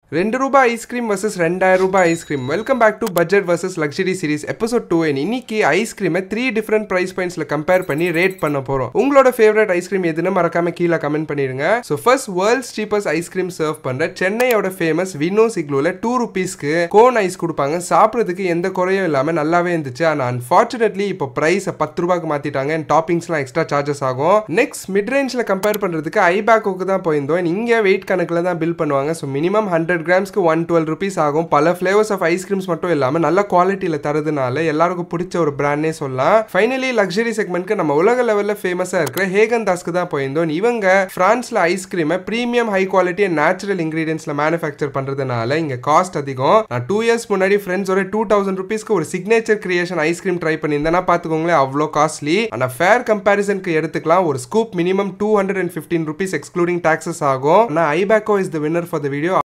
ரெண்டு ரூபாய் ice cream versus ரெண்டாயிரம் ரூபாய் ice cream welcome back to budget versus luxury series episode two இன்னைக்கு ஐஸ்கிரீமை த்ரீ டிஃப்ரெண்ட் பிரைஸ் பாயிண்ட்ஸ்ல கம்பேர் பண்ணி ரேட் பண்ண போறோம் உங்களோட ஃபேவரட் ஐஸ்கிரீம் எதுன்னு மறக்காம கீழே கமெண்ட் பண்ணிடுங்க so first world's cheapest ice cream serve பண்ற சென்னையோட ஃபேமஸ் வினோ சிக்லோல டூ ருபீஸ்க்கு கோன் ஐஸ் கொடுப்பாங்க சாப்பிட்றதுக்கு எந்த குறையும் இல்லாம நல்லாவே இருந்துச்சு ஆனா அன்பார்ச்சுனேட்லி இப்போ பிரைஸ் பத்து ரூபாய்க்கு மாத்திட்டாங்க அண்ட் டாப்பிங்ஸ்லாம் எக்ஸ்ட்ரா சார்ஜஸ் ஆகும் நெக்ஸ்ட் மிட் ரேஞ்சில் கம்பேர் பண்றதுக்கு ஐபேக்கோக்கு தான் போயிருந்தோம் And இங்க வெயிட் கணக்கில் தான் பில் பண்ணுவாங்க ஸோ மினிமம் ஹண்ட்ரட் கிராம்ஸ்க்கு ஒன் டுவெல் ருபீஸ் ஆகும் பல ஃப்ளேவர்ஸ் ஆஃப் ஐஸ்கிரீம்ஸ் மட்டும் இல்லாமல் நல்ல குவாலிட்டியில் தரதுனால எல்லாருக்கும் பிடிச்ச ஒரு பிராண்ட்னே சொல்லலாம் ஃபைனலி லக்ஸரி செக்மெண்ட்க்கு நம்ம உலக லெவலில் ஃபேமஸாக இருக்கிற ஹேகன் தாஸ்க்கு தான் போயிருந்தோம் இவங்க ஃப்ரான்ஸில் ஐஸ்கிரீமை premium high quality and natural இன்கிரீடியன்ஸில் மேனுஃபேக்சர் பண்ணுறதுனால இங்கே காஸ்ட் அதிகம் நான் டூ இயர்ஸ் முன்னாடி ஃப்ரெண்ட்ஸோட டூ தௌசண்ட் ருபீஸ்க்கு ஒரு சிக்னேச்சர் கிரியேஷன் ஐஸ்கிரீம் ட்ரை பண்ணியிருந்தேன்னா பார்த்துக்கோங்களேன் அவ்வளோ காஸ்ட்லி ஆனால் ஃபேர் கம்பேரிசனுக்கு எடுத்துக்கலாம் ஒரு scoop minimum two hundred and fifteen rupees excluding taxes ஆகும் ஆனால் Ibaco is the winner for the video